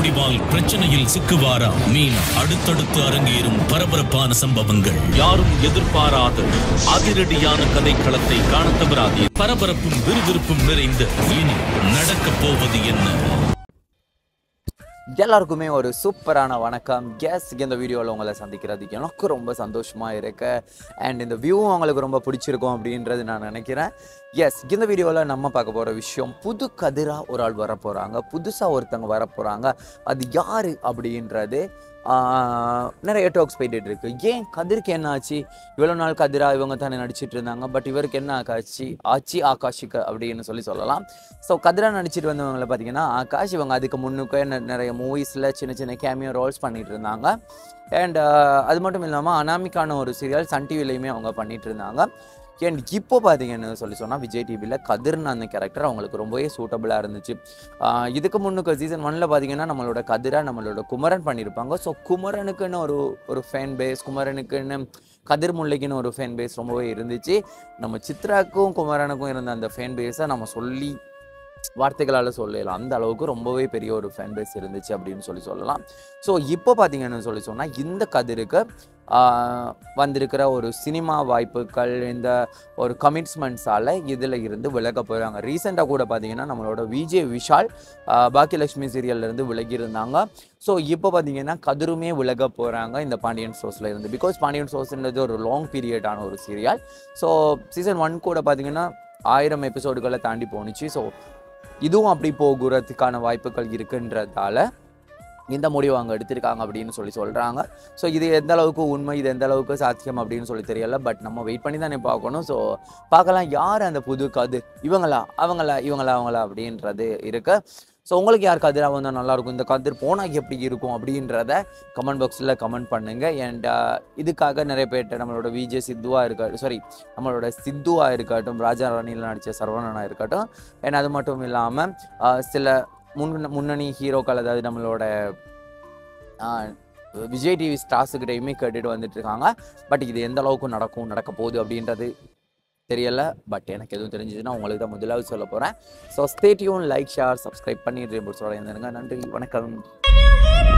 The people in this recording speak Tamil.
முடிவால் பிரச்சனையில் சிக்குவாரா மீனா அடுத்தடுத்து அரங்கேறும் பரபரப்பான சம்பவங்கள் யாரும் எதிர்பாராத அதிரடியான கதைக்களத்தை காணத் தவறாதீர் பரபரப்பும் விறுவிறுப்பும் நிறைந்த இனி நடக்கப் போவது என்ன எல்லாருக்குமே ஒரு சூப்பரான வணக்கம் கேஸ் இந்த வீடியோவில் உங்களை சந்திக்கிறதுக்கு எனக்கு ரொம்ப சந்தோஷமாக இருக்கு அண்ட் இந்த வியூவும் உங்களுக்கு ரொம்ப பிடிச்சிருக்கும் அப்படின்றது நான் நினைக்கிறேன் எஸ் இந்த வீடியோவில் நம்ம பார்க்க போகிற விஷயம் புது கதிராக ஒரு ஆள் வர போகிறாங்க புதுசாக ஒருத்தவங்க வர போகிறாங்க அது யார் அப்படின்றது ஆஹ், நிறைய டோக்ஸ் போயிட்டு இருக்கு ஏன் கதிருக்கு என்ன ஆச்சு இவ்வளோ நாள் கதிரா இவங்க தானே நடிச்சிட்டு இருந்தாங்க பட் இவருக்கு என்ன ஆச்சு ஆச்சு ஆகாஷிக்க அப்படின்னு சொல்லி சொல்லலாம் ஸோ கதிரா நடிச்சிட்டு வந்தவங்களை பார்த்தீங்கன்னா ஆகாஷ் இவங்க அதுக்கு முன்னுக்கே நெ- நிறைய மூவிஸில் சின்ன சின்ன கேமியோ ரோல்ஸ் பண்ணிட்டு இருந்தாங்க அண்ட் அது மட்டும் இல்லாமல் அனாமிக்கான ஒரு சீரியல் சன் டிவிலையுமே அவங்க பண்ணிட்டு இருந்தாங்க அண்ட் இப்போ பார்த்தீங்கன்னு சொல்லி சொன்னால் விஜய் டிவியில் கதிர்னு அந்த கேரக்டர் அவங்களுக்கு ரொம்பவே சூட்டபுளாக இருந்துச்சு ஆஹ் இதுக்கு முன்னுக்கு சீசன் ஒன்ல பார்த்தீங்கன்னா நம்மளோட கதிரா நம்மளோட குமரன் பண்ணியிருப்பாங்க ஸோ குமரனுக்குன்னு ஒரு ஒரு ஃபேன் பேஸ் குமரனுக்குன்னு கதிர் முல்லைக்குன்னு ஒரு ஃபேன் பேஸ் ரொம்பவே இருந்துச்சு நம்ம சித்ராக்கும் குமரனுக்கும் இருந்த அந்த ஃபேன் பேஸை நம்ம சொல்லி வார்த்தைகளால் சொல்லலாம் அந்த அளவுக்கு ரொம்பவே பெரிய ஒரு ஃபேன் பேஸ் இருந்துச்சு அப்படின்னு சொல்லி சொல்லலாம் ஸோ இப்போ பார்த்தீங்கன்னு சொல்லி சொன்னால் இந்த கதிருக்கு ஆஹ், வந்திருக்கிற ஒரு சினிமா வாய்ப்புகள் இந்த ஒரு கமிட்மெண்ட்ஸால் இதில் இருந்து விலக போகிறாங்க ரீசெண்டாக கூட பார்த்தீங்கன்னா நம்மளோட விஜய் விஷால் ஆஹ், பாக்கியலட்சுமி சீரியல்ல இருந்து விலகி இருந்தாங்க ஸோ இப்போ பார்த்தீங்கன்னா கதிருமே விலக போகிறாங்க இந்த பாண்டியன் ஷோஸில் இருந்து பிகாஸ் பாண்டியன் ஷோஸ்ன்றது ஒரு லாங் பீரியடான ஒரு சீரியல் ஸோ சீசன் ஒன் கூட பார்த்தீங்கன்னா ஆயிரம் எபிசோடுகளை தாண்டி போணுச்சு ஸோ இதுவும் அப்படி போகிறதுக்கான வாய்ப்புகள் இருக்குன்றதால இந்த முடிவு அவங்க எடுத்திருக்காங்க அப்படின்னு சொல்லி சொல்கிறாங்க ஸோ இது எந்த அளவுக்கு உண்மை இது எந்த அளவுக்கு சாத்தியம் அப்படின்னு சொல்லி தெரியல பட் நம்ம வெயிட் பண்ணி தானே பார்க்கணும் ஸோ பார்க்கலாம் யார் அந்த புது கதிர் இவங்களா அவங்களா இவங்களா அவங்களா அப்படின்றது இருக்கு ஸோ உங்களுக்கு யார் கதிராக வந்தால் நல்லாயிருக்கும் இந்த கதிர் போனால் எப்படி இருக்கும் அப்படின்றத கமெண்ட் பாக்ஸில் கமெண்ட் பண்ணுங்க அண்ட் இதுக்காக நிறைய பேர்ட்ட நம்மளோட விஜே சித்துவா இருக்கட்டும் சாரி நம்மளோட சித்துவா இருக்கட்டும் ராஜா ராணியில் நடித்த சரவணனா இருக்கட்டும் அண்ட் அது மட்டும் இல்லாமல் சில முன் முன்னணி ஹீரோக்கள் அதாவது நம்மளோட ஆஹ், விஜய் டிவி ஸ்டார்ஸுக்கிட்டையுமே கேட்டுட்டு வந்துட்டு இருக்காங்க பட் இது எந்த அளவுக்கு நடக்கும் நடக்க போகுது அப்படின்றது தெரியல பட் எனக்கு எதுவும் தெரிஞ்சதுன்னா உங்களுக்கு தான் முதலாவது சொல்ல போகிறேன் so stay tuned like share subscribe பண்ணி இருந்துங்க நன்றி வணக்கம்